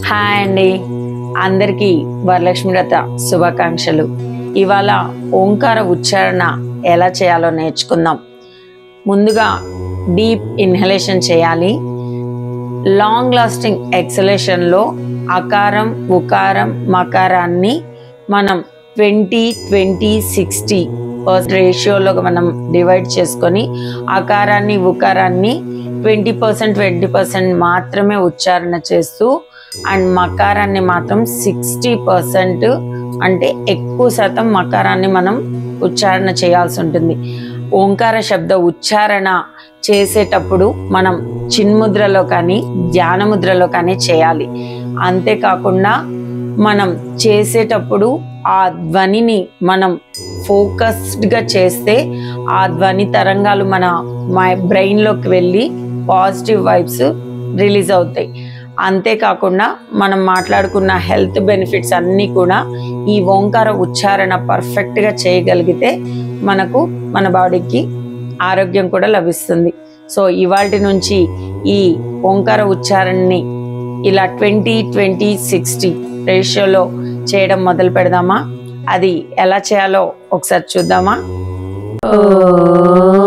hi అండి అందరికీ వరలక్ష్మి వ్రత శుభాకాంక్షలు ఇవాళ ఓంకార ఉచ్చారణ ఎలా చేయాలో నేర్చుకుందాం ముందుగా డీప్ ఇన్హలేషన్ చేయాలి లాంగ్ లాస్టింగ్ ఎక్సలేషన్లో అకారం ఉకారం మకారాన్ని మనం ట్వంటీ ట్వంటీ సిక్స్టీ పర్సెంట్ రేషియోలో మనం డివైడ్ చేసుకొని అకారాన్ని ఉకారాన్ని ట్వంటీ పర్సెంట్ ట్వంటీ పర్సెంట్ మాత్రమే ఉచ్చారణ చేస్తూ అండ్ మకారాన్ని మాత్రం సిక్స్టీ పర్సెంట్ అంటే ఎక్కువ శాతం మకారాన్ని మనం ఉచ్చారణ చేయాల్సి ఉంటుంది ఓంకార శబ్ద ఉచ్చారణ చేసేటప్పుడు మనం చిన్ముద్రలో కానీ ధ్యాన ముద్రలో కానీ చేయాలి అంతేకాకుండా మనం చేసేటప్పుడు ఆ ధ్వనిని మనం ఫోకస్డ్గా చేస్తే ఆ ధ్వని తరంగాలు మన మై బ్రెయిన్లోకి వెళ్ళి పాజిటివ్ వైబ్స్ రిలీజ్ అవుతాయి అంతేకాకుండా మనం మాట్లాడుకున్న హెల్త్ బెనిఫిట్స్ అన్నీ కూడా ఈ ఓంకార ఉచ్చారణ పర్ఫెక్ట్గా చేయగలిగితే మనకు మన బాడీకి ఆరోగ్యం కూడా లభిస్తుంది సో ఇవాటి నుంచి ఈ ఓంకార ఉచ్చారణని ఇలా ట్వంటీ ట్వంటీ సిక్స్టీ రేషియోలో చేయడం మొదలు పెడదామా అది ఎలా చేయాలో ఒకసారి చూద్దామా ఓ